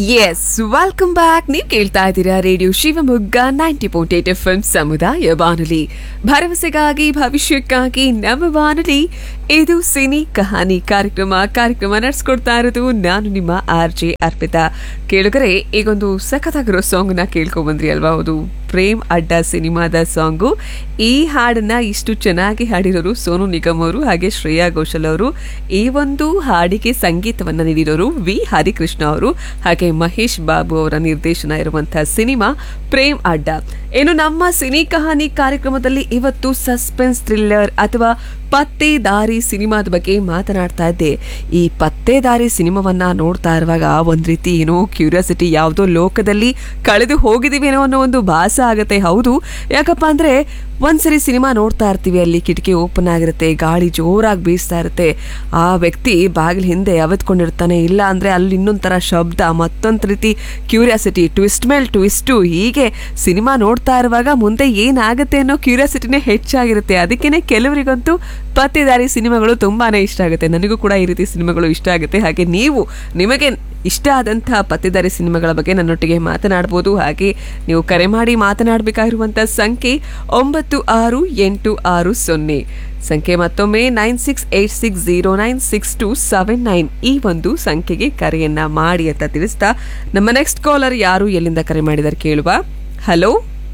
S welcome back ನೀವು ಕೇಳ್ತಾ ಇದ್ದೀರಾ radio Shivamogga ninety point eight F M ಸಮುದಾಯ ಬಾನುಲಿ ಭರವಸೆಗಾಗಿ ಭವಿಷ್ಯಕ್ಕಾಗಿ ನಮ್ಮ ಬಾನುಲಿ ಇದು ಸಿನಿ ಕಹಾನಿ ಕಾರ್ಯಕ್ರಮ ಕಾರ್ಯಕ್ರಮ ನಡೆಸ್ಕೊಡ್ತಾ ಇರೋದು ನಾನು ನಿಮ್ಮ ಆರ್ ಜೆ ಅರ್ಪಿತಾ ಕೇಳುಗರೆ ಈಗೊಂದು ಸಖತ್ತಾಗಿರೋ ಸಾಂಗ್ ನ ಕೇಳ್ಕೊಂಡ್ ಬಂದ್ರಿ ಅಲ್ವಾ ಹೌದು ಪ್ರೇಮ್ ಅಡ್ಡ ಸಿನಿಮಾದ ಸಾಂಗು ಈ ಹಾಡನ್ನ ಇಷ್ಟು ಚೆನ್ನಾಗಿ ಹಾಡಿರೋರು ಸೋನು ನಿಗಮ್ ಅವರು ಹಾಗೆ ಶ್ರೇಯಾ ಘೋಷಲ್ ಅವರು ಈ ಒಂದು ಹಾಡಿಗೆ ಸಂಗೀತವನ್ನ ನೀಡಿರೋರು ವಿ ಹರಿಕೃಷ್ಣ ಅವರು ಹಾಗೆ ಮಹೇಶ್ ಬಾಬು ಅವರ ನಿರ್ದೇಶನ ಇರುವಂತಹ ಸಿನಿಮಾ ಪ್ರೇಮ್ ಅಡ್ಡ ಇನ್ನು ನಮ್ಮ ಸಿನಿ ಕಹಾನಿ ಕಾರ್ಯಕ್ರಮದಲ್ಲಿ ಇವತ್ತು ಸಸ್ಪೆನ್ಸ್ ಥ್ರಿಲ್ಲರ್ ಅಥವಾ ಪತ್ತೇದಾರಿ ಸಿನಿಮಾದ ಬಗ್ಗೆ ಮಾತನಾಡ್ತಾ ಇದ್ದೆ ಈ ಪತ್ತೇದಾರಿ ಸಿನಿಮಾವನ್ನ ನೋಡ್ತಾ ಇರುವಾಗ ಒಂದ್ ರೀತಿ ಏನೋ ಕ್ಯೂರಿಯಾಸಿಟಿ ಯಾವುದೋ ಲೋಕದಲ್ಲಿ ಕಳೆದು ಹೋಗಿದೀವೇನೋ ಅನ್ನೋ ಒಂದು ಭಾಸ ಆಗತ್ತೆ ಹೌದು ಯಾಕಪ್ಪ ಅಂದ್ರೆ ಒಂದ್ಸರಿ ಸಿನಿಮಾ ನೋಡ್ತಾ ಇರ್ತೀವಿ ಅಲ್ಲಿ ಕಿಟಕಿ ಓಪನ್ ಆಗಿರುತ್ತೆ ಗಾಳಿ ಜೋರಾಗಿ ಬೀಸ್ತಾ ಇರುತ್ತೆ ಆ ವ್ಯಕ್ತಿ ಬಾಗಿಲು ಹಿಂದೆ ಯಾವತ್ಕೊಂಡಿರ್ತಾನೆ ಇಲ್ಲ ಅಂದ್ರೆ ಅಲ್ಲಿ ಇನ್ನೊಂದ್ ತರ ಶಬ್ದ ಮತ್ತೊಂದ್ ರೀತಿ ಕ್ಯೂರಿಯಾಸಿಟಿ ಟ್ವಿಸ್ಟ್ ಮೇಲ್ ಟ್ವಿಸ್ಟು ಹೀಗೆ ಸಿನಿಮಾ ನೋಡ್ತಾ ಇರುವಾಗ ಮುಂದೆ ಏನಾಗುತ್ತೆ ಅನ್ನೋ ಕ್ಯೂರಿಯಾಸಿಟಿನೇ ಹೆಚ್ಚಾಗಿರುತ್ತೆ ಅದಕ್ಕೇನೆ ಕೆಲವರಿಗಂತೂ ಪತ್ತೇದಾರಿ ಸಿನಿಮಾಗಳು ತುಂಬಾನೇ ಇಷ್ಟ ಆಗುತ್ತೆ ನನಗೂ ಕೂಡ ಈ ರೀತಿ ಸಿನಿಮಾಗಳು ಇಷ್ಟ ಆಗುತ್ತೆ ಹಾಗೆ ನೀವು ನಿಮಗೆ ಇಷ್ಟ ಆದಂತಹ ಪತ್ತೇದಾರಿ ಸಿನಿಮಾಗಳ ಬಗ್ಗೆ ನನ್ನೊಟ್ಟಿಗೆ ಮಾತನಾಡ್ಬೋದು ಹಾಗೆ ನೀವು ಕರೆ ಮಾಡಿ ಮಾತನಾಡಬೇಕಾಗಿರುವಂಥ ಸಂಖ್ಯೆ ಒಂಬತ್ತು ಆರು ಎಂಟು ಆರು ಸೊನ್ನೆ ಸಂಖ್ಯೆ ಮತ್ತೊಮ್ಮೆ nine six eight six zero nine six two seven nine ಈ ಒಂದು ಸಂಖ್ಯೆಗೆ ಕರೆಯನ್ನ ಮಾಡಿ ಅಂತ ತಿಳಿಸ್ತಾ ನಮ್ಮ ನೆಕ್ಸ್ಟ್ ಕಾಲರ್ ಯಾರು ಎಲ್ಲಿಂದ ಕರೆ ಮಾಡಿದಾರೆ ಕೇಳುವ ಹಲೋ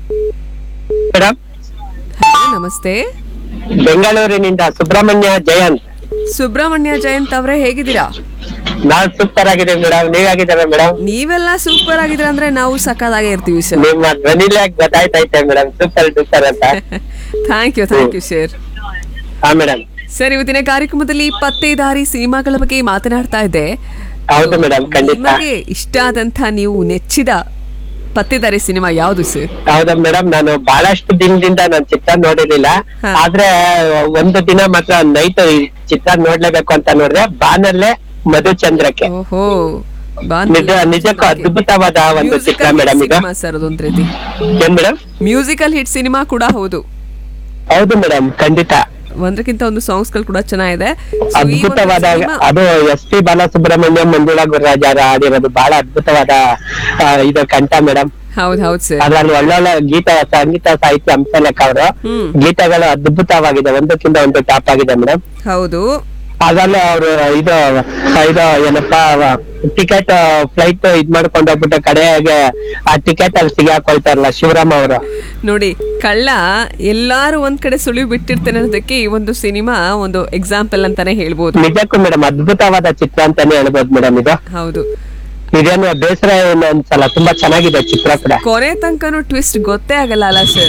ಮೇಡಮ್ ಹಲೋ ನಮಸ್ತೆ ಬೆಂಗಳೂರಿನಿಂದ ಸುಬ್ರಹ್ಮಣ್ಯ ಜಯಂತ್ ಸುಬ್ರಹ್ಮಣ್ಯ ಜಯಂತ್ ಅವರೇ ಹೇಗಿದ್ದೀರಾ ನಾನ್ ಸೂಪರ್ ಆಗಿದೆ ಮೇಡಮ್ ನೀವಾಗಿದ್ದಾರೆ ಮೇಡಮ್ ನೀವೆಲ್ಲ ಸೂಪರ್ ಆಗಿದ್ರ ಅಂದ್ರೆ ನಾವು ಸಕ್ಕದಾಗೆ ಇರ್ತೀವಿ ಸರ್ ನಿಮ್ಮ ಧ್ವನಿಲೆ ಗೊತ್ತಾಯ್ತೈತೆ ಮೇಡಮ್ ಸೂಪರ್ ಡೂಪರ್ ಅಂತ thank you thank you sir ಹಾ ಮೇಡಮ್ ಸರ್ ಇವತ್ತಿನ ಕಾರ್ಯಕ್ರಮದಲ್ಲಿ ಪತ್ತೇದಾರಿ ಸಿನಿಮಾಗಳ ಬಗ್ಗೆ ಮಾತನಾಡ್ತಾ ಇದ್ದೆ ಹೌದು ಮೇಡಮ್ ಖಂಡಿತ ನಿಮಗೆ ಇಷ್ಟ ಆದಂತ ನೀವು ನೆಚ್ಚಿದ ಪತ್ತೇದಾರಿ ಸಿನಿಮಾ ಯಾವುದು ಸರ್ ಹೌದಾ ಮೇಡಮ್ ನಾನು ಬಹಳಷ್ಟು ದಿನದಿಂದ ನಾನು ಚಿತ್ರ ನೋಡಿರ್ಲಿಲ್ಲ ಹಾ. ಆದ್ರೆ ಒಂದು ದಿನ ಮಾತ್ರ ನೈಟ್ ಚಿತ್ರ ನೋಡ್ಲೇಬೇಕು ಅಂತ ನೋಡಿದ್ರೆ ಬಾನಲ್ಲೇ ಮಧುಚಂದ್ರಕ್ಕೆ ಓಹೋ ನಿಜ ನಿಜಕ್ಕೂ ಅದ್ಭುತವಾದ ಒಂದು ಚಿತ್ರ ಮೇಡಮ್ ಇದು ಸರ್ ಅದೊಂದ್ ರೀತಿ ಏನ್ ಮೇಡಮ್ ಮ್ಯೂಸಿಕಲ್ ಹಿಟ್ ಸಿನಿಮಾ ಕೂಡ ಹೌದು ಹೌದು ಮೇಡಮ್ ಖಂಡಿತ ಒಂದಕ್ಕಿಂತ ಒಂದು ಸಾಂಗ್ಸ್ ಗಳು ಕೂಡ ಚೆನ್ನಾಗಿದೆ So, ಈ ಒಂದು ಅದ್ಭುತವಾದ cinema- ಅದು ಎಸ್ ಪಿ ಬಾಲಸುಬ್ರಹ್ಮಣ್ಯ ಮಂಜುಳಾ ಗುರುರಾಜ ಹಾಡಿರೋದು ಬಹಳ ಅದ್ಭುತವಾದ ಆ, ಇದು ಕಂಠ ಮೇಡಮ್ ಹೌದ್ ಹೌದ್ ಸರ್ ಅದ್ರಲ್ಲಿ ಒಳ್ಳೊಳ್ಳೆ ಗೀತ ಸಂಗೀತ ಸಾಹಿತ್ಯ ಹಂಸಲೇಖ ಅವರು ಹ್ಮ್. ಗೀತಗಳು ಅದ್ಭುತವಾಗಿದೆ ಒಂದಕ್ಕಿಂತ ಒಂದು ಟಾಪ್ ಆಗಿದೆ ಮೇಡಮ್ ಹೌದು ಅದ್ರಲ್ಲಿ ಅವರು ಇದು ಇದು ಏನಪ್ಪಾ ಟಿಕೆಟ್ ಫ್ಲೈಟ್ ಇದ್ ಮಾಡ್ಕೊಂಡು ಹೋಗ್ಬಿಟ್ಟು ಕಡೆಗೆ ಆ ಟಿಕೆಟ್ ಅಲ್ಲಿ ಸಿಗಾಕೊಳ್ತಾರಲ್ಲ ಶಿವರಾಮ್ ಅವರು ನೋಡಿ ಕಳ್ಳ ಎಲ್ಲಾರು ಒಂದ್ ಕಡೆ ಸುಳಿವು ಬಿಟ್ಟಿರ್ತಾನೆ ಅನ್ನೋದಕ್ಕೆ ಈ ಒಂದು ಸಿನಿಮಾ ಒಂದು ಎಕ್ಸಾಂಪಲ್ ಅಂತಾನೆ ಹೇಳ್ಬೋದು ನಿಜಕ್ಕೂ ಮೇಡಮ್ ಅದ್ಭುತವಾದ ಚಿತ್ರ ಅಂತಾನೆ ಹೇಳ್ಬೋದು ಮೇಡಮ್ ಇದು ಹೌದು ಇದೇನು ಬೇಸರ ಏನು ಅನ್ಸಲ್ಲ ತುಂಬಾ ಚೆನ್ನಾಗಿದೆ ಚಿತ್ರ ಕೂಡ ಕೊನೆ ತನಕನೂ ಟ್ವಿಸ್ಟ್ ಗೊತ್ತೇ ಆಗಲ್ಲ ಅಲ್ಲ ಸರ್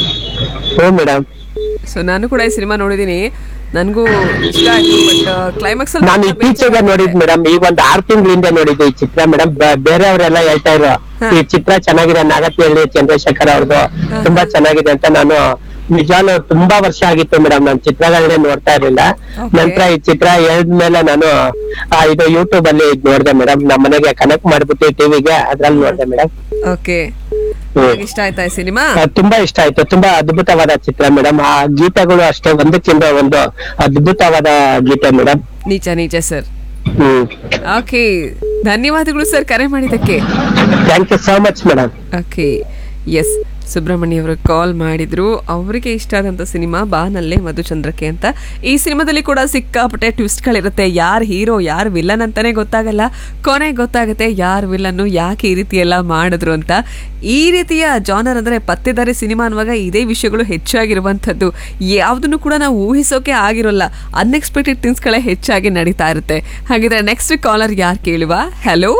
ಹ್ಞೂ ಮೇಡಮ್ ಸೊ ನಾನು ಕೂಡ ಈ ಸಿನಿಮಾ ನೋಡಿದೀನಿ ನನಗೂ ಇಷ್ಟ ಆಯ್ತು ಬಟ್ ಕ್ಲೈಮ್ಯಾಕ್ಸ್ ನಾನು ಇತ್ತೀಚೆಗೆ ನೋಡಿದ್ ಮೇಡಮ್ ಈಗ ಒಂದ್ ಆರ್ ತಿಂಗಳ ಹಿಂದೆ ನೋಡಿದ್ದೆ ಈ ಚಿತ್ರ ಮೇಡಮ್ ಬೇರೆಯವರೆಲ್ಲ ಹೇಳ್ತಾ ಇದ್ರು ಹಾ. ಈ ಚಿತ್ರ ಚೆನ್ನಾಗಿದೆ ನಾಗತಿಹಳ್ಳಿ ಚಂದ್ರಶೇಖರ್ ಅವ್ರದ್ದು ತುಂಬಾ ಚೆನ್ನಾಗಿದೆ ಅಂತ ನಾನು ನಿಜಾನು ತುಂಬಾ ವರ್ಷ ಆಗಿತ್ತು ಮೇಡಮ್ ನಾನು ಚಿತ್ರಗಳನ್ನೇ ನೋಡ್ತಾ ಇರ್ಲಿಲ್ಲ Okay. ನಂತರ ಈ ಚಿತ್ರ ಹೇಳಿದ್ಮೇಲೆ ನಾನು ಆ, ಇದು ಯೂಟ್ಯೂಬ್ ಅಲ್ಲಿ ಇದ್ ನೋಡ್ದೆ ಮೇಡಮ್ ನಮ್ಮ ಮನೆಗೆ ಕನೆಕ್ಟ್ ಮಾಡ್ಬಿಟ್ಟು ಟಿವಿಗೆ ಅದ್ರಲ್ಲಿ ನೋಡ್ದೆ ಮೇಡಮ್ ಓಕೆ ಇಷ್ಟ ಆಯ್ತಾ ಈ ಸಿನಿಮಾ ತುಂಬಾ ಇಷ್ಟ ಆಯ್ತು ತುಂಬಾ ಅದ್ಭುತವಾದ ಚಿತ್ರ ಮೇಡಮ್ ಆ ಗೀತೆಗಳು ಅಷ್ಟೇ ಒಂದಕ್ಕಿಂತ ಒಂದು ಅದ್ಭುತವಾದ ಗೀತೆ ಮೇಡಮ್ ನಿಜ ನಿಜ ಸರ್ ಹ್ಮ್ ಓಕೆ ಧನ್ಯವಾದಗಳು ಸರ್ ಕರೆ ಮಾಡಿದ್ದಕ್ಕೆ thank you so much madam okay yes Subramanya ಅವರು ಕಾಲ್ ಮಾಡಿದ್ರು ಅವರಿಗೆ ಇಷ್ಟ ಆದಂಥ ಸಿನಿಮಾ ಬಾನಲ್ಲೇ ಮಧುಚಂದ್ರಕ್ಕೆ ಅಂತ ಈ ಸಿನಿಮಾದಲ್ಲಿ ಕೂಡ ಸಿಕ್ಕಾಪಟ್ಟೆ ಟ್ವಿಸ್ಟ್ಗಳಿರುತ್ತೆ ಯಾರು ಹೀರೋ ಯಾರು ವಿಲನ್ ಅಂತಾನೆ ಗೊತ್ತಾಗಲ್ಲ ಕೊನೆಗೆ ಗೊತ್ತಾಗುತ್ತೆ ಯಾರು ವಿಲನ್ನು ಯಾಕೆ ಈ ರೀತಿ ಎಲ್ಲ ಮಾಡಿದ್ರು ಅಂತ ಈ ರೀತಿಯ ಜಾನರ್ ಅಂದ್ರೆ ಪತ್ತೆದಾರಿ ಸಿನಿಮಾ ಅನ್ನುವಾಗ ಇದೇ ವಿಷಯಗಳು ಹೆಚ್ಚಾಗಿರುವಂಥದ್ದು ಯಾವುದನ್ನು ಕೂಡ ನಾವು ಊಹಿಸೋಕೆ ಆಗಿರೋಲ್ಲ ಅನ್ಎಕ್ಸ್ಪೆಕ್ಟೆಡ್ ಥಿಂಗ್ಸ್ಗಳೇ ಹೆಚ್ಚಾಗಿ ನಡೀತಾ ಇರುತ್ತೆ ಹಾಗಿದ್ರೆ ನೆಕ್ಸ್ಟ್ ಕಾಲರ್ ಯಾರು ಕೇಳುವ ಹಲೋ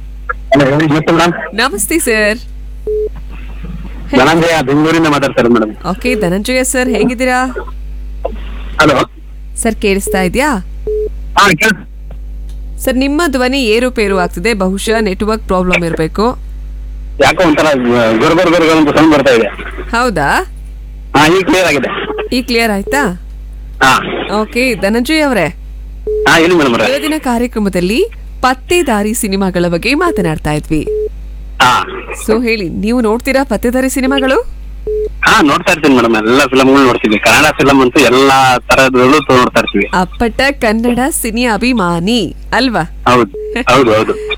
ನಮಸ್ತೆ ಸರ್ ಧನಂಜಯ ಬೆಂಗಳೂರಿಂದ ಮಾತಾಡ್ತಾರೆ ಮೇಡಮ್ ಓಕೆ ಧನಂಜಯ ಸರ್ ಹೇಗಿದ್ದೀರಾ ಹಲೋ ಸರ್ ಕೇಳಿಸ್ತಾ ಇದೆಯಾ ಹಾ ಸರ್ ನಿಮ್ಮ ಧ್ವನಿ ಏರುಪೇರು ಆಗ್ತಿದೆ ಬಹುಶಃ ನೆಟ್ವರ್ಕ್ ಪ್ರಾಬ್ಲಮ್ ಇರಬೇಕು ಯಾಕೋ ಒಂಥರ ಗುರ್ ಗುರ್ ಗುರ್ ಅಂತ ಸೌಂಡ್ ಬರ್ತಾ ಇದೆ ಹೌದಾ ಹಾ ಈಗ ಕ್ಲಿಯರ್ ಆಗಿದೆ ಈ ಕ್ಲಿಯರ್ ಆಯ್ತಾ ಹಾ ಓಕೆ ಧನಂಜಯ್ ಅವರೇ ಹಾ ಹೇಳಿ ಮೇಡಮ್ ಇವತ್ತಿನ ಕಾರ್ಯಕ್ರಮದಲ್ಲಿ ಪತ್ತೇದಾರಿ ಸಿನಿಮಾಗಳ ಬಗ್ಗೆ ಮಾತನಾಡ್ತಾ ಇದ್ವಿ ಹಾ ಸೊ ಹೇಳಿ ನೀವು ನೋಡ್ತೀರಾ ಪತ್ತೇದಾರಿ ಸಿನಿಮಾಗಳು ಹಾ ನೋಡ್ತಾ ಇರ್ತೀನಿ ಮೇಡಮ್ ಎಲ್ಲ ಫಿಲಮ್ಗಳು ನೋಡ್ತೀವಿ ಕನ್ನಡ ಫಿಲಮ್ ಅಂತೂ ಎಲ್ಲಾ ತರದಲ್ಲೂ ನೋಡ್ತಾ ಇರ್ತೀವಿ ಅಪ್ಪಟ ಕನ್ನಡ ಸಿನಿ ಅಭಿಮಾನಿ ಅಲ್ವಾ ಹೌದು ಹೌದು ಹೌದು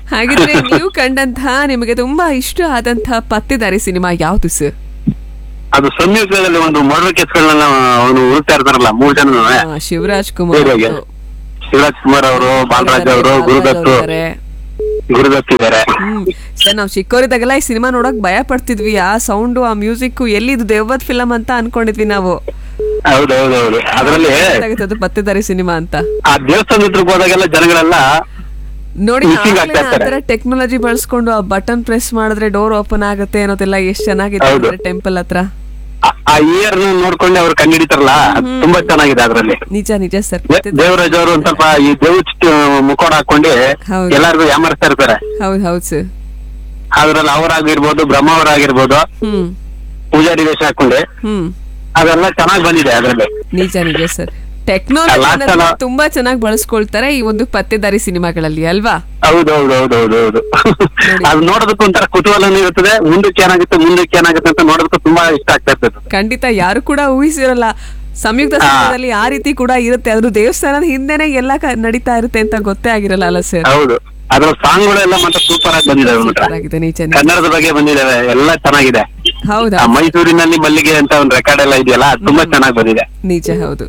ಹಾಗಿದ್ರೆ ನೀವು ಕಂಡಂತಹ ನಿಮಗೆ ತುಂಬಾ ಇಷ್ಟ ಆದಂತಹ ಪತ್ತೆದಾರಿ ಸಿನಿಮಾ ಯಾವ್ದು ಸರ್ ಅದು ಸಂಯುಕ್ತದಲ್ಲಿ ಒಂದು ಮರ್ಡರ್ ಕೇಸ್ಗಳನ್ನ ಅವನು ಹುಡುಕ್ತಾ ಇರ್ತಾರಲ್ಲ ಮೂರ್ ಜನ ಶಿವರಾಜ್ ಕುಮಾರ್ ಹೀರೋಗೆ ಅವರು. ಶಿವರಾಜ್ ಕುಮಾರ್ ಅವರು ಬಾಲರಾಜ್ ಅವರು ಬಾಲರಾಜ್ ಗುರುದತ್ ಅವ್ರು ಇದ್ದಾರೆ. ಗುರುದತ್ ಇದ್ದಾರೆ ಹ್ಮ್ ಸರ್ ನಾವ್ ಚಿಕ್ಕವರಿದ್ದಾಗೆಲ್ಲ ಈ ಸಿನಿಮಾ ನೋಡಕ್ ಭಯ ಪಡ್ತಿದ್ವಿ ಆ ಸೌಂಡು ಆ ಮ್ಯೂಸಿಕ್ ಎಲ್ಲಿ ಇದು ದೇವದ್ ಫಿಲಂ ಅಂತ ಅನ್ಕೊಂಡಿದ್ವಿ ನಾವು ಹೌದೌದೌದು ಅದ್ರಲ್ಲಿ ಗೊತ್ತಾಗುತ್ತೆ ಅದು ಪತ್ತೆದಾರಿ ಸಿನಿಮಾ ಅಂತ ಆ ದೇವಸ್ಥಾನ ಹತ್ರಕ್ಕೆ ಹೋದಾಗೆಲ್ಲ ಜನಗಳೆಲ್ಲ ನೋಡಿ Missing ಆಗ್ತಾ ಇರ್ತಾರೆ. ಆತರ ಟೆಕ್ನಾಲಜಿ ಬಳಸ್ಕೊಂಡು ಆ ಬಟನ್ ಪ್ರೆಸ್ ಮಾಡಿದ್ರೆ ಡೋರ್ ಓಪನ್ ಆಗುತ್ತೆ ಅನ್ನೋದೆಲ್ಲ ಎಷ್ಟ್ ಚೆನ್ನಾಗಿದೆ ಹೌದು. ಟೆಂಪಲ್ ಹತ್ರ ಆ- ಆ ಇಯರ್ ನೋಡ್ಕೊಂಡೆ ಅವ್ರು ಕಂಡಿಡಿತಾರಲ್ಲ ಅದ್ ತುಂಬಾ ಚೆನ್ನಾಗಿದೆ ಅದ್ರಲ್ಲಿ ನಿಜ ನಿಜ ಸರ್ ದೇ- ದೇವರಾಜ್ ಅವರು ಒಂದ್ ಸ್ವಲ್ಪ ಈ ದೇವ್ ಮುಖೋಡ ಹಾಕೊಂಡು ಹೌದು. ಎಲ್ಲಾರ್ಗು ಯಾಮರಿಸ್ತಾ ಇರ್ತಾರೆ ಹೌದ್ ಹೌದ್ ಸರ್ ಅದ್ರಲ್ಲಿ ಅವರಾಗಿರ್ಬೋದು ಬ್ರಹ್ಮ ಅವರಾಗಿರ್ಬೋದು ಹ್ಮ್ ಪೂಜಾರಿ ವೇಷ ಹಾಕೊಂಡು ಹ್ಮ್ ಅದೆಲ್ಲ ಚೆನ್ನಾಗಿ ಬಂದಿದೆ ಅದ್ರಲ್ಲಿ ನಿಜ ನಿಜ ಸರ್ Last ಟೆಕ್ನಾಲಜಿ ಸಲ- ತುಂಬಾ ಚೆನ್ನಾಗಿ ಬಳಸ್ಕೊಳ್ತಾರೆ ಈ ಒಂದು ಪತ್ತೆದಾರಿ ಸಿನಿಮಾಗಳಲ್ಲಿ ಅಲ್ವಾ ಹೌದೌದೌದೌದೌದು ಅದು ನೋಡೋದಕ್ಕೂ ಒಂಥರ ಕುತೂಹಲನೂ ಇರ್ತದೆ ಮುಂದಕ್ಕೆ ಏನಾಗುತ್ತೆ ಮುಂದಕ್ಕೆ ಏನಾಗುತ್ತೆ ಅಂತ ನೋಡೋದಕ್ಕೂ ತುಂಬಾ ಇಷ್ಟ ಆಗ್ತಾ ಇರ್ತದೆ ಖಂಡಿತ ಯಾರು ಕೂಡ ಊಹಿಸಿರಲ್ಲ ಸಂಯುಕ್ತ ಹಾ. ಸಿನಿಮಾದಲ್ಲಿ ಆ ರೀತಿ ಕೂಡ ಇರುತ್ತೆ ಅದ್ರ ದೇವಸ್ಥಾನದ ಹಿಂದೆನೆ ಎಲ್ಲ ಕ- ನಡೀತಾ ಇರುತ್ತೆ ಅಂತ ಗೊತ್ತೇ ಆಗಿರಲ್ಲ ಅಲ್ಲ ಸರ್ ಹೌದು ಅದ್ರ ಸಾಂಗ್ಗಳೆಲ್ಲ ಮತ್ತೆ ಸೂಪರ್ ಆಗಿ ಬಂದಿದಾವೆ ಮಾತ್ರ ಸೂಪರ್ ಆಗಿದೆ ನಿಜ ನಿಜ. ಕನ್ನಡದ ಬಗ್ಗೆ ಬಂದಿದಾವೆ ಎಲ್ಲ ಚೆನ್ನಾಗಿದೆ ಹೌದಾ ಆ ಮೈಸೂರಿನಲ್ಲಿ ಮಲ್ಲಿಗೆ ಅಂತ ಒಂದು ರೆಕಾರ್ಡ್ ಎಲ್ಲ ಇದೆಯಲ್ಲ ಅದು ತುಂಬಾ ಚೆನ್ನಾಗಿ ಬಂದಿದೆ ನಿಜ ಹೌದು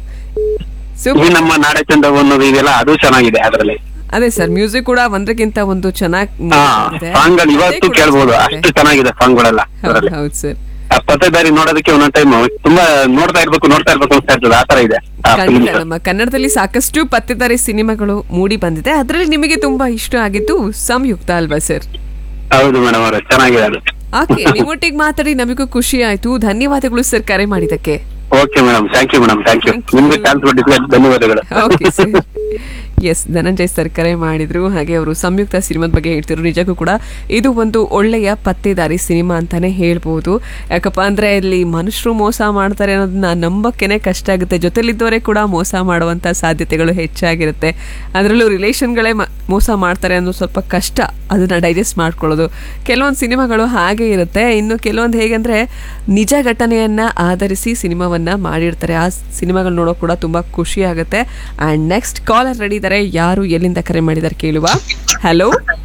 ಈ ಸೂಪರ್ ನಮ್ಮ ನಾಡೆ ಚಂದ ಅನ್ನೋದು ಇದೆಯಲ್ಲ ಅದು ಚೆನ್ನಾಗಿದೆ ಅದ್ರಲ್ಲಿ ಅದೇ ಸರ್ ಮ್ಯೂಸಿಕ್ ಕೂಡ ಒಂದಕ್ಕಿಂತ ಒಂದು ಚೆನ್ನಾಗಿ ಹಾ ಸಾಂಗ್ಗಳು ಇವತ್ತು ಕೇಳ್ಬೋದು ಅಷ್ಟು ಚೆನ್ನಾಗಿದೆ ಸಾಂಗ್ಗಳೆಲ್ಲ ಅದರಲ್ಲಿ ಹೌದು ಸರ್ ಆ ಪತ್ತೆದಾರಿ ನೋಡೋದಕ್ಕೆ ಒಂದೊಂದ್ ಟೈಮ್ ತುಂಬಾ ನೋಡ್ತಾ ಇರ್ಬೇಕು ನೋಡ್ತಾ ಇರ್ಬೇಕು ಅನ್ಸ್ತಾ ಇರ್ತದೆ ಆತರ ಇದೆ ಆ ಖಂಡಿತ ಫಿಲ್ಮ್ ನಮ್ಮ ಕನ್ನಡದಲ್ಲಿ ಸಾಕಷ್ಟು ಪತ್ತೆದಾರಿ ಸಿನಿಮಾಗಳು ಮೂಡಿ ಬಂದಿದೆ ಅದರಲ್ಲಿ ನಿಮಗೆ ತುಂಬಾ ಇಷ್ಟ ಆಗಿದ್ದು ಸಂಯುಕ್ತ ಅಲ್ವಾ ಸರ್ ಹೌದು ಮೇಡಮ್ ಅವರೇ ಚೆನ್ನಾಗಿದೆ ಅದು ಓಕೆ ನಿಮ್ಮೊಟ್ಟಿಗೆ ಮಾತಾಡಿ ನಮಗೂ ಖುಷಿ ಆಯ್ತು ಧನ್ಯವಾದಗಳು ಸರ್ ಕರೆ ಮಾಡಿದಕ್ಕೆ okay madam thank you madam thank you Thank you. ನಿಮ್ಗೆ ಚಾನ್ಸ್ ಕೊಟ್ಟಿದ್ದಕ್ಕೆ ಧನ್ಯವಾದಗಳು okay sir yes Dhananjay sir ಕರೆ ಮಾಡಿದ್ರು ಹಾಗೆ ಅವರು ಸಂಯುಕ್ತ ಸಿನಿಮಾದ ಬಗ್ಗೆ ಹೇಳ್ತಿದ್ರು ನಿಜಕ್ಕೂ ಕೂಡ ಇದು ಒಂದು ಒಳ್ಳೆಯ ಪತ್ತೆದಾರಿ ಸಿನಿಮಾ ಅಂತಾನೆ ಹೇಳ್ಬೋದು ಯಾಕಪ್ಪ ಅಂದ್ರೆ ಇಲ್ಲಿ ಮನುಷ್ಯರು ಮೋಸ ಮಾಡ್ತಾರೆ ಅನ್ನೋದನ್ನ ನಂಬಕ್ಕೆನೆ ಕಷ್ಟ ಆಗುತ್ತೆ ಜೊತೆಲಿದ್ದವರೇ ಕೂಡ ಮೋಸ ಮಾಡುವಂತ ಸಾಧ್ಯತೆಗಳು ಹೆಚ್ಚಾಗಿರುತ್ತೆ ಅದರಲ್ಲೂ ರಿಲೇಷನ್ಗಳೇ ಮ- ಮೋಸ ಮಾಡ್ತಾರೆ ಅನ್ನೋದು ಸ್ವಲ್ಪ ಕಷ್ಟ ಅದನ್ನ ಡೈಜೆಸ್ಟ್ ಮಾಡ್ಕೊಳ್ಳೋದು ಕೆಲವೊಂದು ಸಿನಿಮಾಗಳು ಹಾಗೆ ಇರುತ್ತೆ ಇನ್ನು ಕೆಲವೊಂದು ಹೇಗೆಂದ್ರೆ ನಿಜ ಘಟನೆಯನ್ನ ಆಧರಿಸಿ ಸಿನಿಮಾವನ್ನ ಮಾಡಿರ್ತಾರೆ ಆ ಸಿನಿಮಾಗಳು ನೋಡೋಕೆ ಕೂಡ ತುಂಬಾ ಖುಷಿ ಆಗುತ್ತೆ ಅಂಡ್ ನೆಕ್ಸ್ಟ್ ಕಾಲರ್ ರೆಡಿ ಇದ್ದಾರೆ ಯಾರು ಎಲ್ಲಿಂದ ಕರೆ ಮಾಡಿದ್ದಾರೆ ಕೇಳುವ ಹಲೋ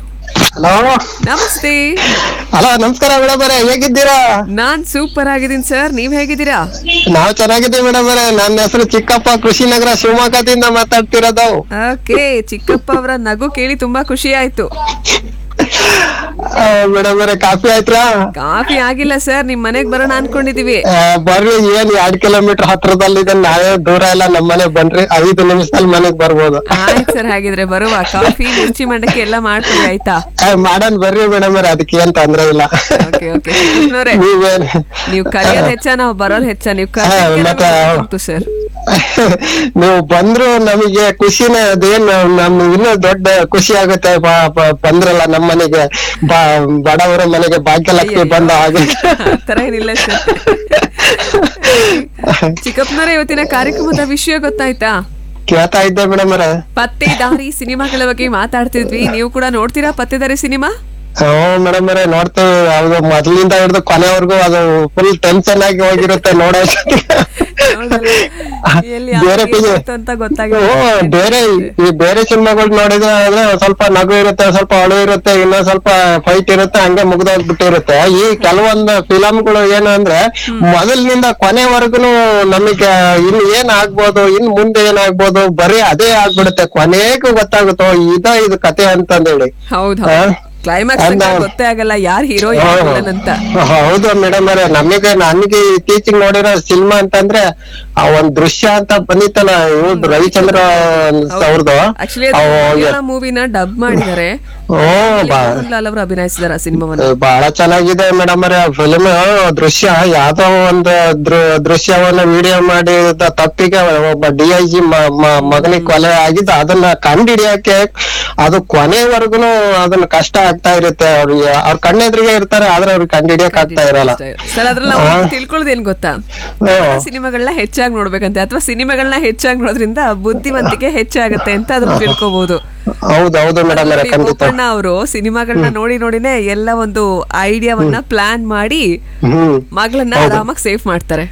ಹಲೋ ನಮಸ್ತೆ ಹಲೋ ನಮಸ್ಕಾರ ಮೇಡಮ್ ಅವರೇ ಹೇಗಿದ್ದೀರಾ ನಾನ್ ಸೂಪರ್ ಆಗಿದ್ದೀನಿ ಸರ್ ನೀವ್ ಹೇಗಿದ್ದೀರಾ ನಾವು ಚೆನ್ನಾಗಿದ್ದೀವಿ ಮೇಡಮ್ ಅವರೇ ನನ್ನ ಹೆಸರು ಚಿಕ್ಕಪ್ಪ ಕೃಷಿನಗರ ಶಿವಮೊಗ್ಗದಿಂದ ಮಾತಾಡ್ತಿರೋದು ಓಕೆ ಚಿಕ್ಕಪ್ಪ ಅವರ ನಗು ಕೇಳಿ ತುಂಬಾ ಖುಷಿ ಆಯ್ತು ಮೇಡಮ್ ಅವರೇ ಕಾಫಿ ಆಯ್ತಾ ಕಾಫಿ ಆಗಿಲ್ಲ ಸರ್ ನಿಮ್ ಮನೆಗ್ ಬರೋಣ ಅನ್ಕೊಂಡಿದೀವಿ ಆ, ಬರ್ರಿ ಏನ್ ಎರಡ್ ಕಿಲೋಮೀಟರ್ ಹತ್ರದಲ್ಲಿದೆ ನಾವೇ ದೂರ ಎಲ್ಲ ನಮ್ ಮನೆಗ್ ಬನ್ರಿ ಐದು ನಿಮಿಷದಲ್ಲಿ ಮನೆಗ್ ಬರ್ಬೋದು ಆಯ್ತು ಸರ್ ಹಾಗಿದ್ರೆ ಬರುವ ಕಾಫಿ ಮಿರ್ಚಿ ಮಂಡಕ್ಕಿ ಎಲ್ಲ ಮಾಡ್ಕೊಳ್ಳಿ ಆಯ್ತಾ ಆ, ಮಾಡೋಣ ಬರ್ರಿ ಮೇಡಮ್ ಅವರೇ ಅದಕ್ಕೆ ಏನ್ ತೊಂದ್ರೆ ಇಲ್ಲ ಓಕೆ ಓಕೆ ನೀವೇನ್ ನೀವು ಕಲಿಯೋದ್ ಹೆಚ್ಚ ನಾವು ಬರೋದ್ ಹೆಚ್ಚ ನೀವು ಹಾ, ಮತ್ತೆ- ಕಲಿತು ಸರ್ ನೀವು ಬಂದ್ರು ನಮಗೆ ಖುಷಿನೇ ಅದೇನ್ ನಮ್ ಇನ್ನೂ ದೊಡ್ಡ ಖುಷಿ ಆಗುತ್ತೆ ಬ- ಬ- ಬಂದ್ರಲ್ಲ ನಮ್ ಮನೆಗೆ ಬ- ಬಡವರ ಮನೆಗೆ ಭಾಗ್ಯಲಕ್ಷ್ಮಿ ಬಂದ ಹಾಗೆ ಆತರ ಏನಿಲ್ಲ ಸರ್ ಚಿಕ್ಕಪ್ಪನವರ ಇವತ್ತಿನ ಕಾರ್ಯಕ್ರಮದ ವಿಷಯ ಗೊತ್ತಾಯ್ತಾ ಕೇಳ್ತಾ ಇದ್ದೆ ಮೇಡಮ್ ಅವರ ಪತ್ತೆದಾರಿ ಸಿನಿಮಾಗಳ ಬಗ್ಗೆ ಮಾತಾಡ್ತಿದ್ವಿ ನೀವು ಕೂಡ ನೋಡ್ತೀರಾ ಪತ್ತೆದಾರಿ ಸಿನಿಮಾ ಹ್ಮ್ ಮೇಡಮ್ ಅವರೇ ನೋಡ್ತೇವೆ ಅದು ಮೊದಲಿಂದ ಹಿಡಿದು ಕೊನೆವರೆಗೂ ಅದು ಫುಲ್ ಟೆನ್ಷನ್ ಆಗಿ ಹೋಗಿರುತ್ತೆ ನೋಡೋ ಎಲ್ಲಿ ಬೇರೆ ಯಾವಾಗ ಪಿಜೆ- ಏನಾಯ್ತು ಅಂತ ಗೊತ್ತಾಗಿಲ್ಲ ಹ್ಮ್, ಬೇರೆ ಈ ಬೇರೆ ಸಿನಿಮಾಗಳು ನೋಡಿದ್ರೆ ಆದ್ರೆ ಒಂದ್ ಸ್ವಲ್ಪ ನಗು ಇರುತ್ತೆ ಸ್ವಲ್ಪ ಅಳು ಇರುತ್ತೆ ಇನ್ನೊಂದ್ ಸ್ವಲ್ಪ ಫೈಟ್ ಇರುತ್ತೆ ಹಂಗೆ ಮುಗ್ದೋಗ್ಬಿಟ್ಟಿರುತ್ತೆ ಈ ಕೆಲವೊಂದು ಫಿಲಂಗಳು ಏನು ಅಂದ್ರೆ ಮೊದಲಿನಿಂದ ಕೊನೆವರೆಗೂ ನಮಗೆ ಇನ್ ಏನ್ ಆಗ್ಬೋದು ಇನ್ ಮುಂದೆ ಏನಾಗ್ಬೋದು ಬರೀ ಅದೇ ಆಗ್ಬಿಡುತ್ತೆ ಕೊನೆಗೂ ಗೊತ್ತಾಗುತ್ತೋ ಇದ ಇದು ಕತೆ ಅಂತಂದೇಳಿ ಹೌದು ಹಾ? ಕ್ಲೈಮ್ಯಾಕ್ಸ್ ಅಲ್ಲ. ಗೊತ್ತೇ ಆಗಲ್ಲ ಯಾರು ಹೀರೋ ಅಂತ ಹೌದು ಮೇಡಮ್ ಅವರೇ ನಮಗೆ ನನಗೆ ಇತ್ತೀಚೆಗೆ ನೋಡಿರೋ ಸಿನಿಮಾ ಅಂತಂದ್ರೆ ಆ ಒಂದ್ ದೃಶ್ಯ ಅಂತ ಬಂದಿತ್ತಲ್ಲ ಇವ್ರದ್ದು ರವಿಚಂದ್ರ ಅವ್ರದ್ದು ಆಕ್ಚುಲಿ ಮೂವಿನ ಡಬ್ ಮಾಡಿದ್ದಾರೆ ಹ್ಮ್ ಬಾ ಲಾಲ್ ಅವರು ಅಭಿನಯಿಸಿದಾರೆ ಆ ಸಿನಿಮಾವನ್ನ ಬಹಳ ಚೆನ್ನಾಗಿದೆ ಮೇಡಮ್ ಅವರೇ ಫಿಲ್ಮ್ ದೃಶ್ಯ ಯಾವ್ದೋ ಒಂದು ದೃ- ದೃಶ್ಯವನ್ನ ವಿಡಿಯೋ ಮಾಡಿದ ತಪ್ಪಿಗೆ ಒಬ್ಬ ಡಿ ಐ ಜಿ ಮಗನಿಗೆ ಕೊಲೆ ಆಗಿದ್ದು ಅದನ್ನ ಕಂಡಿಡಿಯಕ್ಕೆ ಅದು ಕೊನೆವರೆಗೂ ಅದನ್ನ ಕಷ್ಟ ಆಗ್ತಾ ಇರುತ್ತೆ ಅವ್ರಿಗೆ ಅವ್ರ ಕಣ್ಣೆದ್ರಿಗೆ ಇರ್ತಾರೆ ಆದ್ರೆ ಅವ್ರಿಗೆ ಕಂಡಿಡಿಯಕ್ ಆಗ್ತಾ ಇರಲ್ಲ ಸರ್ ಅದ್ರಲ್ಲಿ ಹಾ. ನಾವು ತಿಳ್ಕೊಳ್ಳೋದು ಏನ್ ಗೊತ್ತಾ ಹ್ಮ್. ಸಿನಿಮಾಗಳನ್ನ ಹೆಚ್ಚಾಗಿ ನೋಡ್ಬೇಕಂತೆ ಅಥವಾ ಸಿನಿಮಾಗಳನ್ನ ಹೆಚ್ಚಾಗಿ ನೋಡೋದ್ರಿಂದ ಬುದ್ಧಿವಂತಿಕೆ ಹೆಚ್ಚಾಗುತ್ತೆ ಅಂತ ಅದನ್ನ ತಿಳ್ಕೊಬಹುದು ಹೌದೌದು ಮೇಡಮ್ ಅವರೇ ಖಂಡಿತ ಗೋಪಣ್ಣ ಅವರು ಸಿನಿಮಾಗಳನ್ನ ನೋಡಿ ನೋಡಿನೇ ಎಲ್ಲ ಒಂದು ಐಡಿಯಾವನ್ನ ಪ್ಲಾನ್ ಮಾಡಿ ಹ್ಮ್ ಮಗಳನ್ನ ಆರಾಮಾಗಿ ಸೇಫ್ ಮಾಡ್ತಾರೆ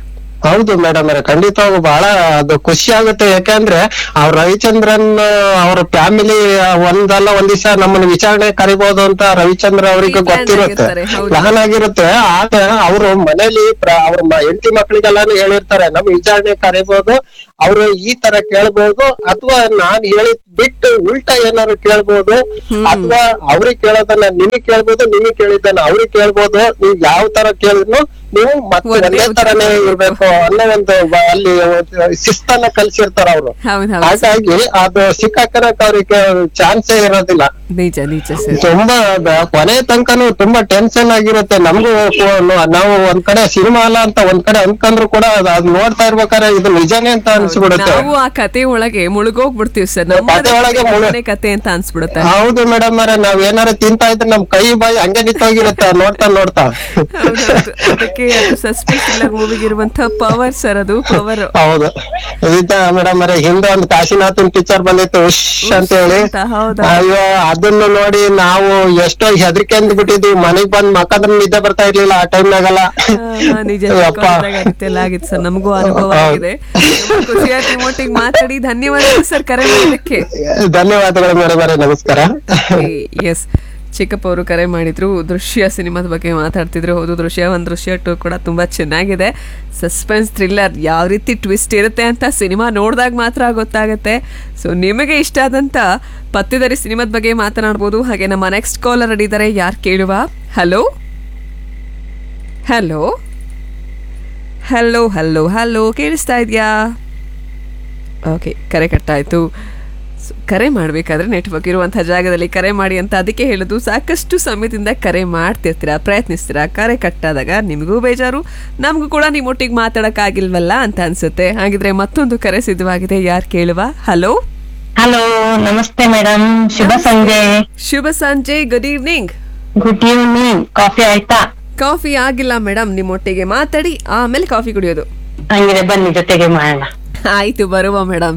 ಹೌದು ಮೇಡಮ್ ಖಂಡಿತವಾಗೂ ಬಹಳ ಅದು ಖುಷಿ ಆಗುತ್ತೆ ಯಾಕಂದ್ರೆ ಅವ್ರ ರವಿಚಂದ್ರನ್ ಅವ್ರ ಫ್ಯಾಮಿಲಿ ಒಂದಲ್ಲ ಒಂದ್ ದಿವಸ ನಮ್ಮನ್ನ ವಿಚಾರಣೆ ಕರಿಬಹುದು ಅಂತ ರವಿಚಂದ್ರ ಅವರಿಗೆ Free plan ಗೊತ್ತಿರುತ್ತೆ ಆಗಿರ್ತಾರೆ, ಹೌದು. ಪ್ಲಾನ್ ಆಗಿರುತ್ತೆ ಆದ್ರೆ ಅವರು ಮನೇಲಿ ಪ್ರ- ಅವ್ರ ಮ- ಹೆಂಡತಿ ಮಕ್ಳಿಗೆಲ್ಲಾನು ಹೇಳಿರ್ತಾರೆ ನಮ್ ವಿಚಾರಣೆ ಕರಿಬಹುದು ಅವ್ರು ಈ ತರ ಕೇಳ್ಬೋದು ಅಥವಾ ನಾನ್ ಹೇಳಿದ್ ಬಿಟ್ಟು ಉಲ್ಟಾ ಏನಾದ್ರು ಕೇಳ್ಬೋದು ಅಥವಾ ಅವ್ರಿಗೆ ಕೇಳೋದನ್ನ ನಿಮಗ್ ಕೇಳ್ಬೋದು ನಿಮಗ್ ಕೇಳಿದ್ದನ್ನ ಅವ್ರಿಗೆ ಕೇಳ್ಬೋದು ನೀವ್ ಯಾವ ತರ ಕೇಳಿದ್ರು ನೀವು ಮತ್ತೆ ಒಂದೇ ಒಂದೇ ಉತ್ತರ ತರನೇ ಇರ್ಬೇಕು ಅನ್ನೋ ಒಂದು ಬ- ಅಲ್ಲಿ ಒಂದು ಶಿಸ್ತನ್ನ ಕಲ್ಸಿರ್ತಾರ ಅವರು ಹೌದ್ ಹೌದು ಹಾಗಾಗಿ ಅದು ಸಿಕ್ಕಾಕನಕ್ ಅವ್ರಿಗೆ ಚಾನ್ಸೇ ಇರೋದಿಲ್ಲ ನಿಜ ನಿಜ ಸರ್ ತುಂಬಾ ಬ- ಕೊನೆ ತನಕನು ತುಂಬಾ ಟೆನ್ಷನ್ ಆಗಿರುತ್ತೆ ನಮಗೂ ಕೋ- ನಾವು ಒಂದ್ ಕಡೆ ಸಿನಿಮಾ ಅಲ್ಲ ಅಂತ ಒಂದ್ ಕಡೆ ಅನ್ಕೊಂಡ್ರು ಕೂಡ ಅದ್- ಅದ್ ನೋಡ್ತಾ ಇರ್ಬೇಕಾದ್ರೆ ಇದು ನಿಜಾನೇ ಅಂತ ಅನ್ಸ್ಬಿಡುತ್ತೆ ನಾವು ಆ ಕತೆ ಒಳಗೆ ಮುಳುಗೋಗ್ಬಿಡ್ತೀವಿ ಸರ್ ಕತೆ ಒಳಗೆ ಮುಳು- ನಮ್ಮದೇ ಕತೆ ಅಂತ ಅನ್ಸ್ಬಿಡುತ್ತೆ ಹೌದು ಮೇಡಮ್ ಅರೆ ನಾವ್ ಏನಾರ ತಿಂತಾ ಇದ್ರೆ ನಮ್ ಕೈ ಬಾಯಿ ಹಂಗೆ ನಿಂತೋಗಿರುತ್ತೆ ನೋಡ್ತಾ ನೋಡ್ತಾ ಹೌದೌದು. ಅದಕ್ಕೆ ಅದು ಸಸ್ಪೆನ್ಸ್ ಇಲ್ಲ ಮೂವಿಗೆ ಇರುವಂತ ಪವರ್ ಸರ್ ಅದು ಪವರ್ ಹೌದು ಇದೀಗ ಮೇಡಮ್ ಅರೆ ಹಿಂದೆ ಒಂದು ಕಾಶಿನಾಥನ್ ಪಿಕ್ಚರ್ ಬಂದಿತ್ತು ಉಶ್ ಅಂತ ಹೇಳಿ ಅಂತ, ಹೌದಾ? ಅಯ್ಯೋ ಅದನ್ನು ನೋಡಿ ನಾವು ಎಷ್ಟೋ ಹೆದರಿಕೆ ಅಂದ್ ಬಿಟ್ಟಿದ್ವಿ ಮನೆಗ್ ಬಂದ್ ಮಕ್ಕಂದ್ರೆ ನಿದ್ದೆ ಬರ್ತಾ ಇರ್ಲಿಲ್ಲ ಆ ಟೈಮ್ನಾಗೆಲ್ಲ ನಿಜ ಯಪ್ಪ. ಚಿಕ್ಕವರಿದ್ದಾಗ ಆಗಿತ್ತು ಸರ್ ನಮಗೂ ಅನುಭವ ಆಗಿದೆ ತುಂಬಾ ಖುಷಿಯಾಗಿ ನಿಮ್ಮೊಟ್ಟಿಗೆ ಮಾತಾಡಿ ಧನ್ಯವಾದಗಳು ಸರ್ ಕರೆ ಮಾಡೋದಕ್ಕೆ ಧನ್ಯವಾದಗಳು ಮೇಡಮ್ ಅರೆ ನಮಸ್ಕಾರ ಎಸ್ ಚಿಕ್ಕಪ್ಪ ಅವರು ಕರೆ ಮಾಡಿದ್ರು ದೃಶ್ಯ ಸಿನಿಮಾದ ಬಗ್ಗೆ ಮಾತಾಡ್ತಿದ್ರು ಹೌದು ದೃಶ್ಯ ಒಂದು ದೃಶ್ಯ ಟು ಕೂಡ ತುಂಬಾ ಚೆನ್ನಾಗಿದೆ ಸಸ್ಪೆನ್ಸ್ ಥ್ರಿಲ್ಲರ್ ಯಾವ ರೀತಿ ಟ್ವಿಸ್ಟ್ ಇರುತ್ತೆ ಅಂತ ಸಿನಿಮಾ ನೋಡಿದಾಗ ಮಾತ್ರ ಗೊತ್ತಾಗುತ್ತೆ ಸೊ ನಿಮಗೆ ಇಷ್ಟ ಆದಂತ ಪತ್ತಿದರಿ ಸಿನಿಮಾದ ಬಗ್ಗೆ ಮಾತನಾಡ್ಬೋದು ಹಾಗೆ ನಮ್ಮ ನೆಕ್ಸ್ಟ್ ಕಾಲರ್ ಅಡಿದ್ದಾರೆ ಯಾರು ಕೇಳುವ hello hello hello hello hello ಕೇಳಿಸ್ತಾ ಇದೆಯಾ ಓಕೆ ಕರೆ ಕಟ್ಟಾಯಿತು ಸ್- ಕರೆ ಮಾಡಬೇಕಾದ್ರೆ ನೆಟ್ವರ್ಕ್ ಇರುವಂಥ ಜಾಗದಲ್ಲಿ ಕರೆ ಮಾಡಿ ಅಂತ ಅದಕ್ಕೆ ಹೇಳೋದು ಸಾಕಷ್ಟು ಸಮಯದಿಂದ ಕರೆ ಮಾಡ್ತಿರ್ತೀರಾ ಪ್ರಯತ್ನಿಸ್ತೀರಾ ಕರೆ ಕಟ್ಟಾದಾಗ ನಿಮಗೂ ಬೇಜಾರು ನಮಗೂ ಕೂಡ ನಿಮ್ಮೊಟ್ಟಿಗೆ ಮಾತಾಡೋಕ್ಕಾಗಿಲ್ವಲ್ಲ ಅಂತ ಅನ್ಸುತ್ತೆ ಹಾಗಿದ್ರೆ ಮತ್ತೊಂದು ಕರೆ ಸಿದ್ಧವಾಗಿದೆ ಯಾರು ಕೇಳುವ ಹಲೋ ಹಲೋ ನಮಸ್ತೆ ಮೇಡಮ್ ಶುಭ ಸಂಜೆ ಶುಭ ಸಂಜೆ good evening good evening coffee ಆಯ್ತಾ ಕಾಫಿ ಆಗಿಲ್ಲ ಮೇಡಮ್ ನಿಮ್ಮೊಟ್ಟಿಗೆ ಮಾತಾಡಿ ಆಮೇಲೆ ಕಾಫಿ ಕುಡಿಯೋದು ಹಂಗಿದೆ ಬನ್ನಿ ಜೊತೆಗೆ ಮಾಡೋಣ ಆಯ್ತು ಬರುವ ಮೇಡಮ್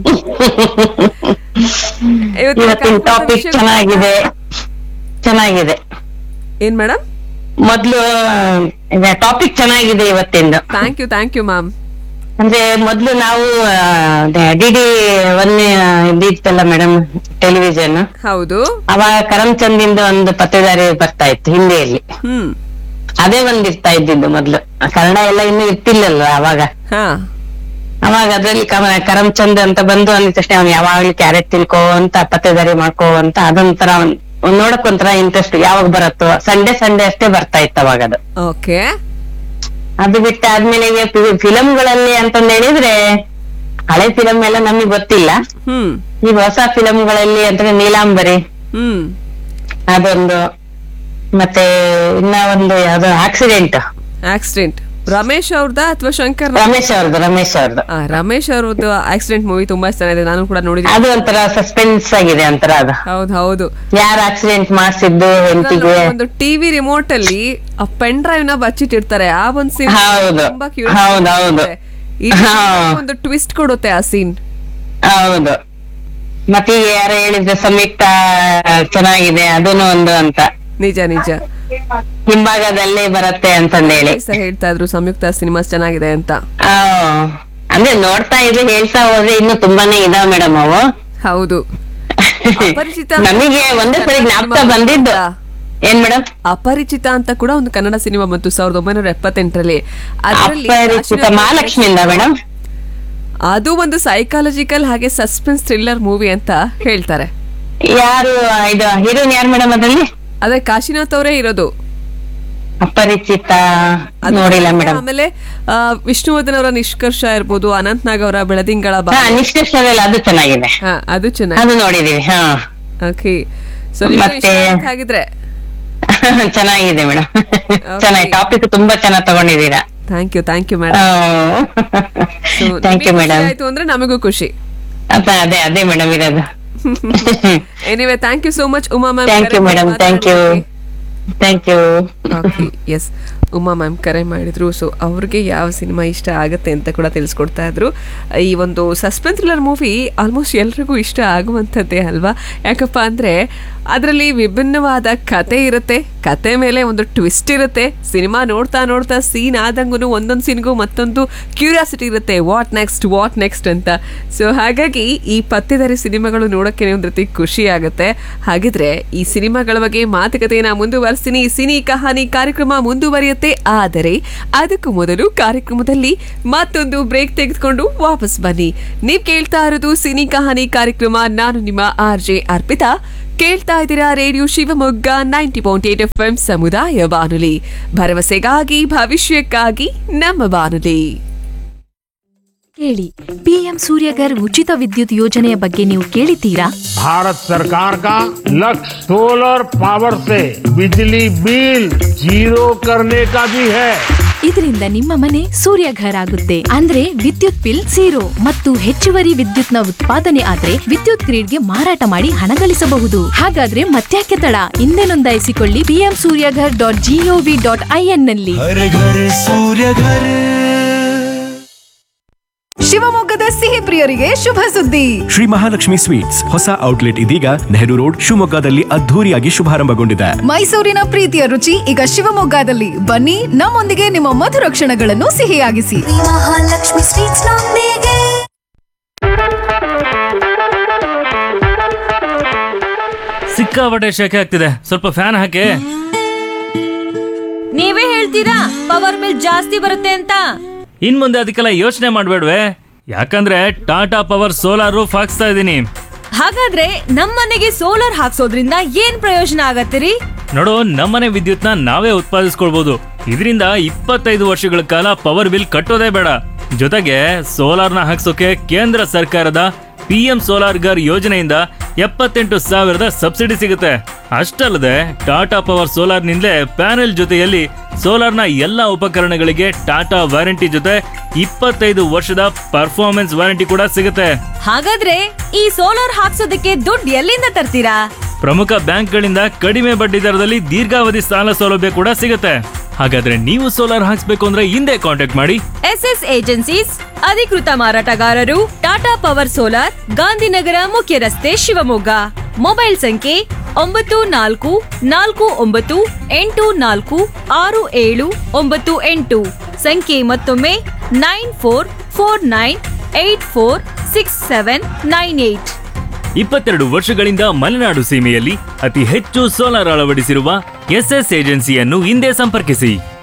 ಇವತ್ತಿನ ಟಾಪಿಕ್ ಚೆನ್ನಾಗಿದೆ ಚೆನ್ನಾಗಿದೆ ಏನ್ ಮೇಡಮ್ ಮೊದ್ಲು ಟಾಪಿಕ್ ಚೆನ್ನಾಗಿದೆ ಇವತ್ತಿಂದು thank you thank you ma'am ಅಂದ್ರೆ ಮೊದ್ಲು ನಾವು ಡಿ ಡಿ ಒನ್ ಇದಿತ್ತಲ್ಲ ಮೇಡಮ್ ಟೆಲಿವಿಷನ್ ಹೌದು ಅವಾಗ ಕರಮ್ಚಂದ್ ಇಂದ ಒಂದು ಪತ್ತೆದಾರಿ ಬರ್ತಾ ಇತ್ತು ಹಿಂದಿಯಲ್ಲಿ ಹ್ಮ್ ಅದೇ ಒಂದ್ ಇರ್ತಾ ಇದ್ದಿದ್ದು ಮೊದ್ಲು ಕನ್ನಡ ಎಲ್ಲ ಇನ್ನು ಇರ್ತಿಲ್ಲಲ್ಲ ಅವಾಗ ಹಾ ಅವಾಗ ಅದ್ರಲ್ಲಿ ಕಮ- ಕರಮ್ಚಂದ್ ಅಂತ ಬಂದು ಅಂದ ತಕ್ಷಣ ಅವ್ನು ಯಾವಾಗ್ಲೂ ಕ್ಯಾರೆಟ್ ತಿನ್ಕೋ ಅಂತ ಪತ್ತೆದಾರಿ ಮಾಡ್ಕೋ ಅಂತ ಅದೊಂಥರ ಒಂದ್- ಒಂದ್ ನೋಡಕ್ ಒಂಥರ ಇಂಟ್ರೆಸ್ಟ್ ಯಾವಾಗ ಬರುತ್ತೋ ಸಂಡೇ ಸಂಡೇ ಅಷ್ಟೇ ಬರ್ತಾ ಇತ್ತು ಅವಾಗ ಅದು ಓಕೆ ಅದು ಬಿಟ್ಟು ಆದ್ಮೇಲೆ ಈಗ ಫಿಲಂಗಳಲ್ಲಿ ಅಂತಂದ್ ಹೇಳಿದ್ರೆ ಹಳೆ ಫಿಲಂ ಎಲ್ಲ ನಮಗೆ ಗೊತ್ತಿಲ್ಲ ಹ್ಮ್ ಈ ಹೊಸ ಫಿಲಂಗಳಲ್ಲಿ ಅಂದ್ರೆ ನೀಲಾಂಬರಿ ಹ್ಮ್ ಅದೊಂದು ಮತ್ತೆ ಇನ್ನ ಒಂದು ಯಾವ್ದೋ ಆಕ್ಸಿಡೆಂಟ್ ಆಕ್ಸಿಡೆಂಟ್ ರಮೇಶ್ ಅವ್ರದ್ದ ಅಥವಾ ಶಂಕರ್ ರಮೇಶ್ ಅವ್ರದ್ದು ರಮೇಶ್ ಅವ್ರದ್ದು ಆ, ರಮೇಶ್ ಅವ್ರದ್ದು ಆಕ್ಸಿಡೆಂಟ್ ಮೂವಿ ತುಂಬಾ ಚೆನ್ನಾಗಿದೆ ನಾನು ಕೂಡ ನೋಡಿದ್ದೀನಿ ಅದು ಒಂಥರ ಸಸ್ಪೆನ್ಸ್ ಆಗಿದೆ ಒಂಥರ ಅದು ಹೌದು ಹೌದು ಯಾರು ಆಕ್ಸಿಡೆಂಟ್ ಮಾಡಿಸಿದ್ದು ಹೆಂಡತಿಗೆ ಒಂದು ಟಿವಿ ರಿಮೋಟ್ ಅಲ್ಲಿ ಆ ಪೆನ್ ಡ್ರೈವ್ ನ ಬಚ್ಚಿಟ್ಟಿರ್ತಾರೆ ಆ ಒಂದು ಸೀನ್ ಹೌದು. ತುಂಬಾ curiosity ಹೌದು, ಹೌದು. ಇರುತ್ತೆ. ಇದು ಹಾ. ಒಂದು ಟ್ವಿಸ್ಟ್ ಕೊಡುತ್ತೆ ಆ ಸೀನ್ ಹೌದು ಮತ್ತೆ ಈಗ ಯಾರು ಹೇಳಿದ್ರೆ ಸಂಯುಕ್ತ ಚೆನ್ನಾಗಿದೆ ಅದನ್ನು ಒಂದು ಅಂತ ನಿಜ ನಿಜ ಹಿಂಭಾಗದಲ್ಲೇ ಬರುತ್ತೆ ಅಂತಂದೇಳಿ ಸರ್ ಹೇಳ್ತಾ ಇದ್ರು ಸಂಯುಕ್ತ ಸಿನಿಮಾ ಚೆನ್ನಾಗಿದೆ ಅಂತ ಆ, ಅಂದ್ರೆ ನೋಡ್ತಾ ಇದ್ರೆ ಹೇಳ್ತಾ ಹೋದ್ರೆ ಇನ್ನು ತುಂಬಾನೇ ಇದಾವ ಮೇಡಮ್ ಅವು ಹೌದು ಅಪರಿಚಿತ ನಮಗೆ ಒಂದೇ ಸರಿ ಜ್ಞಾಪಕ ಬಂದಿದ್ದು ಏನ್ ಮೇಡಮ್ ಅಪರಿಚಿತ ಅಂತ ಕೂಡ ಒಂದು ಕನ್ನಡ ಸಿನಿಮಾ ಬಂತು ಸಾವಿರದ ಒಂಬೈನೂರ ಎಪ್ಪತ್ತೆಂಟರಲ್ಲಿ ಅದರಲ್ಲಿ ಅಪರಿಚಿತ ಕಾಶಿನಾಥ್ ಮಹಾಲಕ್ಷ್ಮಿಯಿಂದ ಮೇಡಮ್ ಅದು ಒಂದು ಸೈಕಾಲಜಿಕಲ್ ಹಾಗೆ ಸಸ್ಪೆನ್ಸ್ ಥ್ರಿಲ್ಲರ್ ಮೂವಿ ಅಂತ ಹೇಳ್ತಾರೆ ಯಾರು ಇದು ಹೀರೋಯಿನ್ ಯಾರು ಮೇಡಮ್ ಅದ್ರಲ್ಲಿ ಅದೇ ಕಾಶಿನಾಥ್ ಅವರೇ ಇರೋದು ಅಪರಿಚಿತ ಅದು ನೋಡಿಲ್ಲ ಮೇಡಮ್ ಆಮೇಲೆ ಆ, ವಿಷ್ಣುವರ್ಧನ್ ಅವರ ನಿಷ್ಕರ್ಷ ಇರ್ಬೋದು ಅನಂತ್ ನಾಗ್ ಅವರ ಬೆಳದಿಂಗಳ ಬಾ ಹಾ ನಿಷ್ಕರ್ಷದಲ್ಲಿ ಅದು ಚೆನ್ನಾಗಿದೆ ಹಾ, ಅದು ಚೆನ್ನಾಗಿ ಅದು ನೋಡಿದೀವಿ ಹಾ ಓಕೆ ಸೊ ಮತ್ತೆ- ಹಾಗಿದ್ರೆ ಚೆನ್ನಾಗಿದೆ ಮೇಡಮ್ ಚೆನ್ನಾಗಿ ಟಾಪಿಕ್ ತುಂಬಾ ಚೆನ್ನಾಗಿ ತಗೊಂಡಿದ್ದೀರಾ thank you thank you madam thank you madam ಆಯ್ತು ಅಂದ್ರೆ ನಮಗೂ ಖುಷಿ ಅದೇ ಅದೇ ಮೇಡಮ್ ಇರೋದು anyway thank you so much Uma ma'am thank you madam thank you thank you okay yes Uma ma'am ಕರೆ ಮಾಡಿದ್ರು ಸೊ ಅವ್ರಿಗೆ ಯಾವ ಸಿನಿಮಾ ಇಷ್ಟ ಆಗುತ್ತೆ ಅಂತ ಕೂಡ ತಿಳಿಸ್ಕೊಡ್ತಾ ಇದ್ರು ಈ ಒಂದು ಸಸ್ಪೆನ್ಸ್ ಥ್ರಿಲ್ಲರ್ ಮೂವಿ ಆಲ್ಮೋಸ್ಟ್ ಎಲ್ರಿಗೂ ಇಷ್ಟ ಆಗುವಂಥದ್ದೇ ಅಲ್ವಾ ಯಾಕಪ್ಪ ಅಂದರೆ ಅದರಲ್ಲಿ ವಿಭಿನ್ನವಾದ ಕತೆ ಇರುತ್ತೆ ಕತೆ ಮೇಲೆ ಒಂದು ಟ್ವಿಸ್ಟ್ ಇರುತ್ತೆ ಸಿನಿಮಾ ನೋಡ್ತಾ ನೋಡ್ತಾ ಸೀನ್ ಆದಂಗೂ ಒಂದೊಂದು ಸೀನ್ಗೂ ಮತ್ತೊಂದು ಕ್ಯೂರಿಯಾಸಿಟಿ ಇರುತ್ತೆ ವಾಟ್ ನೆಕ್ಸ್ಟ್ ವಾಟ್ ನೆಕ್ಸ್ಟ್ ಅಂತ ಸೊ ಹಾಗಾಗಿ ಈ ಪತ್ತೆದಾರಿ ಸಿನಿಮಾಗಳು ನೋಡೋಕ್ಕೆ ಒಂದು ರೀತಿ ಖುಷಿ ಆಗುತ್ತೆ ಹಾಗಿದ್ರೆ ಈ ಸಿನಿಮಾಗಳ ಬಗ್ಗೆ ಮಾತುಕತೆಯನ್ನ ಮುಂದುವರಿಸ್ತೀನಿ ಸಿನಿ ಕಹಾನಿ ಕಾರ್ಯಕ್ರಮ ಮುಂದುವರಿಯುತ್ತೆ ಆದರೆ ಅದಕ್ಕೂ ಮೊದಲು ಕಾರ್ಯಕ್ರಮದಲ್ಲಿ ಮತ್ತೊಂದು ಬ್ರೇಕ್ ತೆಗೆದುಕೊಂಡು ವಾಪಸ್ ಬನ್ನಿ ನೀವ್ ಕೇಳ್ತಾ ಇರೋದು ಸಿನಿ ಕಹಾನಿ ಕಾರ್ಯಕ್ರಮ ನಾನು ನಿಮ್ಮ ಆರ್ ಜೆ ಅರ್ಪಿತಾ ಕೇಳ್ತಾ ಇದ್ದೀರಾ radio Shivamogga ninety point eight F M ಸಮುದಾಯ ಬಾನುಲಿ ಭರವಸೆಗಾಗಿ ಭವಿಷ್ಯಕ್ಕಾಗಿ ನಮ್ಮ ಬಾನುಲಿ ಕೇಳಿ ಪಿಎಂ ಸೂರ್ಯಗರ್ ಉಚಿತ ವಿದ್ಯುತ್ ಯೋಜನೆಯ ಬಗ್ಗೆ ನೀವು ಕೇಳಿದ್ದೀರಾ भारत सरकार का लक्ष्य सोलर पावर से बिजली बिल जीरो करने का भी है ಇದರಿಂದ ನಿಮ್ಮ ಮನೆ ಸೂರ್ಯಘರ್ ಆಗುತ್ತೆ ಅಂದ್ರೆ ವಿದ್ಯುತ್ ಬಿಲ್ ಝೀರೋ ಮತ್ತು ಹೆಚ್ಚುವರಿ ವಿದ್ಯುತ್ನ ಉತ್ಪಾದನೆ ಆದ್ರೆ ವಿದ್ಯುತ್ ಗ್ರಿಡ್ಗೆ ಮಾರಾಟ ಮಾಡಿ ಹಣ ಗಳಿಸಬಹುದು ಹಾಗಾದ್ರೆ ಮತ್ತ್ಯಾಕೆ ತಡ ಹಿಂದೆ ನೋಂದಾಯಿಸಿಕೊಳ್ಳಿ PM Suryaghar dot gov dot in ನಲ್ಲಿ घर घर सूर्य घर ಶಿವಮೊಗ್ಗದ ಸಿಹಿ ಪ್ರಿಯರಿಗೆ ಶುಭ ಸುದ್ದಿ ಶ್ರೀ ಮಹಾಲಕ್ಷ್ಮಿ ಸ್ವೀಟ್ಸ್ ಹೊಸ ಔಟ್ಲೆಟ್ ಇದೀಗ ನೆಹರು ರೋಡ್ ಶಿವಮೊಗ್ಗದಲ್ಲಿ ಅದ್ಧೂರಿಯಾಗಿ ಶುಭಾರಂಭಗೊಂಡಿದೆ ಮೈಸೂರಿನ ಪ್ರೀತಿಯ ರುಚಿ ಈಗ ಶಿವಮೊಗ್ಗದಲ್ಲಿ ಬನ್ನಿ ನಮ್ಮೊಂದಿಗೆ ನಿಮ್ಮ ಮಧುರ ಕ್ಷಣಗಳನ್ನು ಸಿಹಿಯಾಗಿಸಿ ಮಹಾಲಕ್ಷ್ಮಿ ಸ್ವೀಟ್ಸ್ ನೊಂದಿಗೆ ಸಿಕ್ಕಾಪಟ್ಟೆ ಶೆಕೆ ಆಗ್ತಿದೆ ಸ್ವಲ್ಪ ಫ್ಯಾನ್ ಹಾಕಿ ನೀವೇ ಹೇಳ್ತೀರಾ ಪವರ್ ಬಿಲ್ ಜಾಸ್ತಿ ಬರುತ್ತೆ ಅಂತ ಇನ್ ಮುಂದೆ ಅದಕ್ಕೆಲ್ಲ ಯೋಚನೆ ಮಾಡ್ಬೇಡ್ವೆ ಯಾಕಂದ್ರೆ ಟಾಟಾ ಪವರ್ ಸೋಲಾರ್ ರೂಫ್ ಹಾಕ್ಸ್ತಾ ಇದ್ದೀನಿ ಹಾಗಾದ್ರೆ ನಮ್ಮನೆಗೆ ಸೋಲಾರ್ ಹಾಕ್ಸೋದ್ರಿಂದ ಏನ್ ಪ್ರಯೋಜನ ಆಗತ್ತಿರಿ ನೋಡು ನಮ್ಮನೆ ವಿದ್ಯುತ್ನ ನಾವೇ ಉತ್ಪಾದಿಸ್ಕೊಳ್ಬಹುದು ಇದರಿಂದ ಇಪ್ಪತ್ತೈದು ವರ್ಷಗಳ ಕಾಲ ಪವರ್ ಬಿಲ್ ಕಟ್ಟೋದೇ ಬೇಡ ಜೊತೆಗೆ ಸೋಲಾರ್ನ ಹಾಕ್ಸೋಕೆ ಕೇಂದ್ರ ಸರ್ಕಾರದ ಪಿ ಎಂ ಸೋಲಾರ್ ಗರ್ ಯೋಜನೆಯಿಂದ ಎಪ್ಪತ್ತೆಂಟು ಸಾವಿರದ ಸಬ್ಸಿಡಿ ಸಿಗುತ್ತೆ ಅಷ್ಟಲ್ಲದೆ ಟಾಟಾ ಪವರ್ ಸೋಲಾರ್ನಿಂದಲೇ ಪ್ಯಾನೆಲ್ ಜೊತೆಯಲ್ಲಿ ಸೋಲಾರ್ನ ಎಲ್ಲ ಉಪಕರಣಗಳಿಗೆ ಟಾಟಾ ವಾರಂಟಿ ಜೊತೆ ಇಪ್ಪತ್ತೈದು ವರ್ಷದ ಪರ್ಫಾರ್ಮೆನ್ಸ್ ವಾರಂಟಿ ಕೂಡ ಸಿಗುತ್ತೆ ಹಾಗಾದ್ರೆ ಈ ಸೋಲಾರ್ ಹಾಕ್ಸೋದಕ್ಕೆ ದುಡ್ಡು ಎಲ್ಲಿಂದ ತರ್ತೀರಾ ಪ್ರಮುಖ ಬ್ಯಾಂಕ್ಗಳಿಂದ ಕಡಿಮೆ ಬಡ್ಡಿ ದರದಲ್ಲಿ ದೀರ್ಘಾವಧಿ ಸಾಲ ಸೌಲಭ್ಯ ಕೂಡ ಸಿಗುತ್ತೆ ಹಾಗಾದ್ರೆ ನೀವು ಸೋಲಾರ್ ಹಾಕ್ಸ್ಬೇಕು ಅಂದ್ರೆ ಹಿಂದೆ ಕಾಂಟ್ಯಾಕ್ಟ್ ಮಾಡಿ ಎಸ್ ಎಸ್ ಏಜೆನ್ಸೀಸ್ ಅಧಿಕೃತ ಮಾರಾಟಗಾರರು ಟಾಟಾ ಪವರ್ ಸೋಲಾರ್ ಗಾಂಧಿನಗರ ಮುಖ್ಯ ರಸ್ತೆ ಶಿವಮೊಗ್ಗ ಮೊಬೈಲ್ ಸಂಖ್ಯೆ ಒಂಬತ್ತು ನಾಲ್ಕು ನಾಲ್ಕು ಒಂಬತ್ತು ಎಂಟು ನಾಲ್ಕು ಆರು ಏಳು ಒಂಬತ್ತು ಎಂಟು ಸಂಖ್ಯೆ ಮತ್ತೊಮ್ಮೆ nine four four nine eight four six seven nine eight ಇಪ್ಪತ್ತೆರಡು ವರ್ಷಗಳಿಂದ ಮಲೆನಾಡು ಸೀಮೆಯಲ್ಲಿ ಅತಿ ಹೆಚ್ಚು ಸೋಲಾರ್ ಅಳವಡಿಸಿರುವ ಎಸ್ಎಸ್ ಏಜೆನ್ಸಿಯನ್ನು ಹಿಂದೆ ಸಂಪರ್ಕಿಸಿ